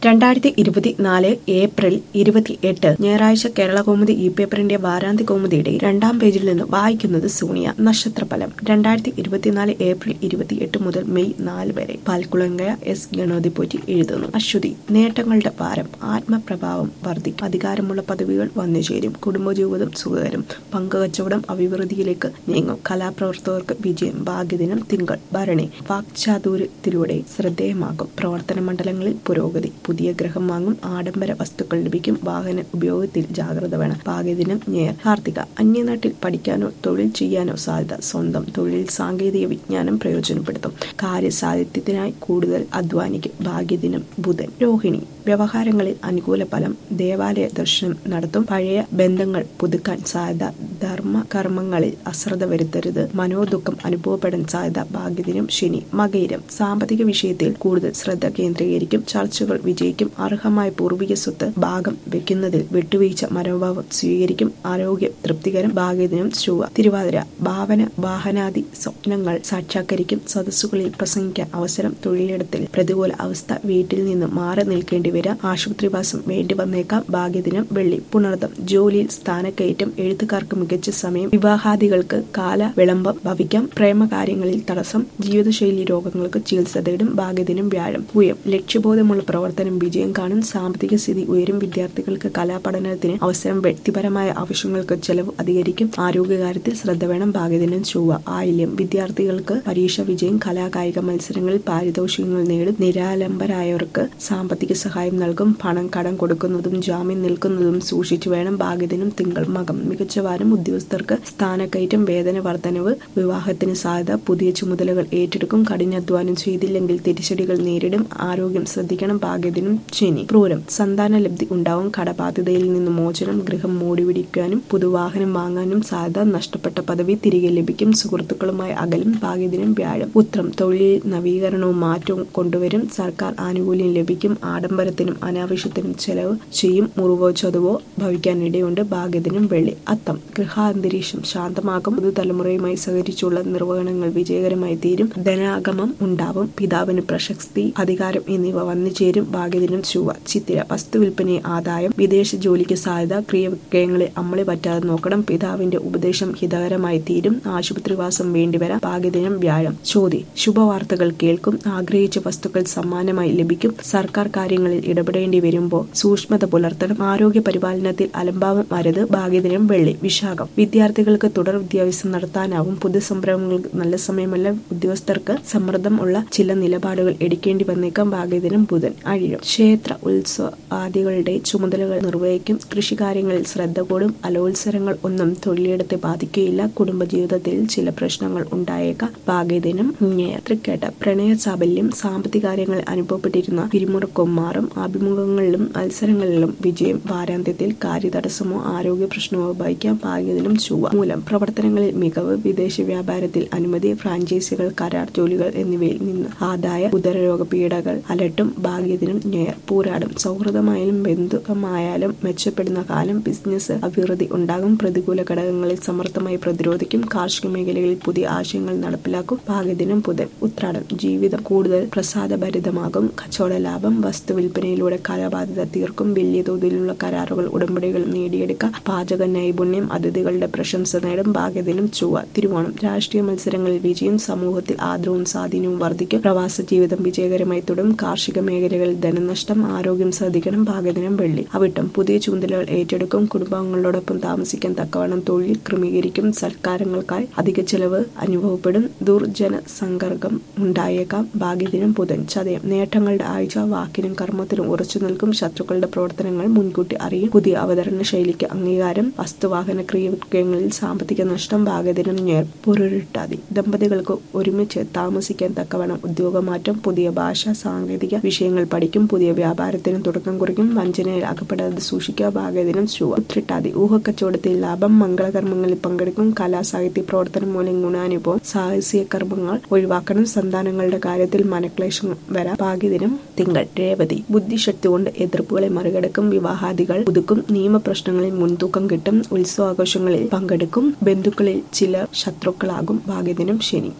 രണ്ടായിരത്തി ഇരുപത്തിനാല് ഏപ്രിൽ ഇരുപത്തിയെട്ട് ഞായറാഴ്ച കേരള കൗമുദി ഇ പേപ്പറിന്റെ വാരാന്ത്യ കൗമുദിയുടെ രണ്ടാം പേജിൽ നിന്ന് വായിക്കുന്നത് സോണിയ നക്ഷത്രഫലം രണ്ടായിരത്തി ഇരുപത്തിനാല് ഏപ്രിൽ ഇരുപത്തിയെട്ട് മുതൽ മെയ് നാല് വരെ പാൽക്കുളങ്കയ എസ് ഗണോദിപ്പോറ്റി എഴുതുന്നു അശ്വതി നേട്ടങ്ങളുടെ ഭാരം ആത്മപ്രഭാവം വർദ്ധിക്കും അധികാരമുള്ള പദവികൾ വന്നുചേരും കുടുംബജീവിതം സുഖകരം പങ്കുകച്ചവടം അഭിവൃദ്ധിയിലേക്ക് നീങ്ങും കലാപ്രവർത്തകർക്ക് വിജയം ഭാഗ്യദിനം തിങ്കൾ ഭരണി വാക്ചാതുര്യത്തിലൂടെ ശ്രദ്ധേയമാകും പ്രവർത്തന മണ്ഡലങ്ങളിൽ പുരോഗതി പുതിയ ഗ്രഹം വാങ്ങും ആഡംബര വസ്തുക്കൾ ലഭിക്കും വാഹന ഉപയോഗത്തിൽ ജാഗ്രത വേണം ഭാഗ്യദിനം ഞേർ കാർത്തിക അന്യനാട്ടിൽ പഠിക്കാനോ തൊഴിൽ ചെയ്യാനോ സാധ്യത സ്വന്തം തൊഴിൽ സാങ്കേതിക വിജ്ഞാനം പ്രയോജനപ്പെടുത്തും കാര്യസാഹിത്യത്തിനായി കൂടുതൽ അധ്വാനിക്കും ഭാഗ്യദിനം ബുധൻ രോഹിണി വ്യവഹാരങ്ങളിൽ അനുകൂല ഫലം ദേവാലയ ദർശനം നടത്തും പഴയ ബന്ധങ്ങൾ പുതുക്കാൻ സാധ്യത ധർമ്മ കർമ്മങ്ങളിൽ അശ്രദ്ധ വരുത്തരുത് മനോദുഃഖം അനുഭവപ്പെടാൻ സാധ്യത ഭാഗ്യദിനം ശനി മകയിരം സാമ്പത്തിക വിഷയത്തിൽ കൂടുതൽ ശ്രദ്ധ കേന്ദ്രീകരിക്കും ചർച്ചകൾ വിജയിക്കും അർഹമായ പൂർവിക സ്വത്ത് ഭാഗം വെക്കുന്നതിൽ വിട്ടുവീഴ്ച മനോഭാവം സ്വീകരിക്കും ആരോഗ്യം തൃപ്തികരം ഭാഗ്യദിനം ശുവ തിരുവാതിര ഭാവന വാഹനാദി സ്വപ്നങ്ങൾ സാക്ഷാത്കരിക്കും സദസ്സുകളിൽ പ്രസംഗിക്കാൻ അവസരം തൊഴിലിടത്തിൽ പ്രതികൂല അവസ്ഥ വീട്ടിൽ നിന്ന് മാറി നിൽക്കേണ്ടി വരാം ആശുപത്രിവാസം വേണ്ടി വന്നേക്കാം ഭാഗ്യദിനം വെള്ളി പുണർദം ജോലിയിൽ സ്ഥാനക്കയറ്റം എഴുത്തുകാർക്ക് മികച്ച സമയം വിവാഹാദികൾക്ക് കാല വിളംബം ഭവിക്കാം പ്രേമകാര്യങ്ങളിൽ തടസ്സം ജീവിതശൈലി രോഗങ്ങൾക്ക് ചികിത്സ തേടും ഭാഗ്യദിനം വ്യാഴം പൂയം ലക്ഷ്യബോധമുള്ള പ്രവർത്തനം വിജയം കാണും സാമ്പത്തിക സ്ഥിതി ഉയരും വിദ്യാർത്ഥികൾക്ക് കലാപഠനത്തിന് അവസരം വ്യക്തിപരമായ ആവശ്യങ്ങൾക്ക് ചെലവ് അധികരിക്കും ആരോഗ്യകാര്യത്തിൽ ശ്രദ്ധ വേണം ഭാഗ്യദിനം ചൊവ്വ ആയില്യം വിദ്യാർത്ഥികൾക്ക് പരീക്ഷ വിജയം കലാകായിക മത്സരങ്ങളിൽ പാരിതോഷികങ്ങൾ നേടും നിരാലംബരായവർക്ക് സാമ്പത്തിക സഹായം നൽകും പണം കടം കൊടുക്കുന്നതും ജാമ്യം നിൽക്കുന്നതും സൂക്ഷിച്ചു വേണം ഭാഗ്യദിനം തിങ്കൾ മകം മികച്ച വാരം ഉദ്യോഗസ്ഥർക്ക് സ്ഥാനക്കയറ്റം വേതന വർധനവ് വിവാഹത്തിന് സാധ്യത പുതിയ ചുമതലകൾ ഏറ്റെടുക്കും കഠിനാധ്വാനം ചെയ്തില്ലെങ്കിൽ തിരിച്ചടികൾ നേരിടും ആരോഗ്യം ശ്രദ്ധിക്കണം ഭാഗ്യദിനം ശനി ക്രൂരം സന്താന ലബ്ധി ഉണ്ടാവും കടബാധ്യതയിൽ നിന്ന് മോചനം ഗൃഹം മൂടിപിടിക്കാനും പുതുവാഹനം വാങ്ങാനും സാധ്യത നഷ്ടപ്പെട്ട പദവി തിരികെ ലഭിക്കും സുഹൃത്തുക്കളുമായി അകലും ഭാഗ്യദിനം വ്യാഴം ഉത്രം തൊഴിൽ നവീകരണവും മാറ്റവും കൊണ്ടുവരും സർക്കാർ ആനുകൂല്യം ലഭിക്കും ആഡംബരത്തിനും അനാവശ്യത്തിനും ചെലവ് ചെയ്യും മുറിവോ ചതുവോ ഭവിക്കാനിടയുണ്ട് ഭാഗ്യദിനം വെള്ളി അത്തം ഗൃഹാന്തരീക്ഷം ശാന്തമാകും പുതുതലമുറയുമായി സഹകരിച്ചുള്ള നിർവഹണങ്ങൾ വിജയകരമായി തീരും ധനാഗമം ഉണ്ടാവും പിതാവിന് പ്രശസ്തി അധികാരം എന്നിവ വന്നു ചേരും ഭാഗ്യദിനം ചൊവ്വ ചിത്തിര വസ്തു വിൽപ്പന ആദായം വിദേശ ജോലിക്ക് സാധ്യത ക്രിയവിക്രയങ്ങളിൽ അമ്മളി പറ്റാതെ നോക്കണം പിതാവിന്റെ ഉപദേശം ഹിതകരമായി തീരും ആശുപത്രിവാസം വേണ്ടിവരാം ഭാഗ്യദിനം വ്യാഴം ചോതി ശുഭവാർത്തകൾ കേൾക്കും ആഗ്രഹിച്ച വസ്തുക്കൾ സമ്മാനമായി ലഭിക്കും സർക്കാർ കാര്യങ്ങളിൽ ഇടപെടേണ്ടി വരുമ്പോൾ സൂക്ഷ്മത പുലർത്തണം ആരോഗ്യ പരിപാലനത്തിൽ അലംഭാവം അരുത് ഭാഗ്യദിനം വെള്ളി വിശാഖം വിദ്യാർത്ഥികൾക്ക് തുടർ വിദ്യാഭ്യാസം നടത്താനാവും പുതിയ സംരംഭങ്ങൾക്ക് നല്ല സമയമല്ല ഉദ്യോഗസ്ഥർക്ക് സമ്മർദ്ദം ഉള്ള ചില നിലപാടുകൾ എടുക്കേണ്ടി വന്നേക്കാം ഭാഗ്യദിനം ബുധൻ അഴിയം ക്ഷേത്ര ഉത്സവ ആദികളുടെ ചുമതലകൾ നിർവഹിക്കും കൃഷികാര്യങ്ങളിൽ ശ്രദ്ധ കൂടും അലോത്സരങ്ങൾ ഒന്നും തൊഴിലിടത്തെ ബാധിക്കുകയില്ല കുടുംബജീവിതത്തിൽ ചില പ്രശ്നങ്ങൾ ഉണ്ടായേക്കാം ഭാഗ്യദിനം തൃക്കേട്ട പ്രണയ സാബല്യം സാമ്പത്തിക കാര്യങ്ങളിൽ അനുഭവപ്പെട്ടിരുന്ന പിരിമുറുക്കവും മാറും അഭിമുഖങ്ങളിലും മത്സരങ്ങളിലും വിജയം വാരാന്ത്യത്തിൽ കാര്യതടസ്സമോ ആരോഗ്യ പ്രശ്നമോ ഭവിക്കാം ഭാഗ്യദിനം ചൊവ്വ മൂലം പ്രവർത്തനങ്ങളിൽ മികവ് വിദേശ വ്യാപാരത്തിൽ അനുമതി ഫ്രാഞ്ചൈസികൾ കരാർ ജോലികൾ എന്നിവയിൽ നിന്ന് ആദായ ഉദരരോഗ പീഡകൾ അലട്ടും ഭാഗ്യദിനം ഞെയർ പൂരാടും സൗഹൃദമായാലും ബന്ധുക്കമായാലും മെച്ചപ്പെടുന്ന കാലം ബിസിനസ് അഭിവൃദ്ധി ഉണ്ടാകും പ്രതികൂല ഘടകങ്ങളിൽ സമർത്ഥമായി പ്രതിരോധിക്കും കാർഷിക മേഖലകളിൽ പുതിയ ആശയങ്ങൾ നടപ്പിലാക്കും ഭാഗ്യദിനം ബുധൻ ഉത്രാടം ജീവിതം കൂടുതൽ പ്രസാദഭരിതമാകും കച്ചവട ലാഭം വസ്തു വിൽപ്പനയിലൂടെ കലാബാധ്യത തീർക്കും വലിയ തോതിലുള്ള കരാറുകൾ ഉടമ്പടികൾ നേടിയെടുക്കാം പാചക നൈപുണ്യം അതിഥികളുടെ പ്രശംസ നേടും ഭാഗ്യദിനം ചൊവ്വ തിരുവോണം രാഷ്ട്രീയ മത്സരങ്ങളിൽ വിജയം സമൂഹത്തിൽ ആദരവും സ്വാധീനവും വർദ്ധിക്കും പ്രവാസ ജീവിതം വിജയകരമായി തുടരും കാർഷിക മേഖലകളിൽ ധനനഷ്ടം ആരോഗ്യം ശ്രദ്ധിക്കണം ഭാഗ്യദിനം വെള്ളി അവിട്ടം പുതിയ ചുമതലകൾ ഏറ്റെടുക്കും കുടുംബാംഗങ്ങളോടൊപ്പം താമസിക്കാൻ തക്കവണ്ണം തൊഴിൽ ക്രമീകരിക്കും സൽക്കാരങ്ങൾക്കായി അധിക ചെലവ് അനുഭവപ്പെടും ദുർജന സങ്കർഗം ഉണ്ടായേക്കാം ഭാഗ്യദിനം ബുധൻ ചതയം നേട്ടങ്ങളുടെ ആഴ്ച വാക്കിനും കർമ്മത്തിനും ഉറച്ചു നിൽക്കും ശത്രുക്കളുടെ പ്രവർത്തനങ്ങൾ മുൻകൂട്ടി അറിയും പുതിയ അവതരണ ശൈലിക്ക് അംഗീകാരം വസ്തുവാഹന ക്രിയവിക്രയങ്ങളിൽ സാമ്പത്തിക നഷ്ടം ഭാഗ്യദിനം നേർ പൊരുട്ടാതി ദമ്പതികൾക്ക് ഒരുമിച്ച് താമസിക്കാൻ തക്കവണ്ണം ഉദ്യോഗമാറ്റം പുതിയ ഭാഷ സാങ്കേതിക വിഷയങ്ങൾ പഠിക്കും പുതിയ വ്യാപാരത്തിന് തുടക്കം കുറിക്കും വഞ്ചനയിൽ അകപ്പെടാതെ സൂക്ഷിക്കുക ഭാഗ്യദിനം ശുവ ഉത്രിട്ടാതി ഊഹക്കച്ചവടത്തിൽ ലാഭം മംഗളകർമ്മങ്ങളിൽ പങ്കെടുക്കും കലാ സാഹിത്യ പ്രവർത്തനം മൂലം ഗുണാനുഭവം സാഹസിക കർമ്മങ്ങൾ ഒഴിവാക്കണം സന്താനങ്ങളുടെ കാര്യത്തിൽ മനക്ലേശം വരാം ഭാഗ്യദിനം തിങ്കൾ രേവതി ബുദ്ധിശക്തി കൊണ്ട് എതിർപ്പുകളെ മറികടക്കും വിവാഹാദികൾ പുതുക്കും നിയമപ്രശ്നങ്ങളിൽ മുൻതൂക്കം കിട്ടും ഉത്സവാഘോഷങ്ങളിൽ പങ്കെടുക്കും ബന്ധുക്കളിൽ ചിലർ ശത്രുക്കളാകും ഭാഗ്യദിനം ശനി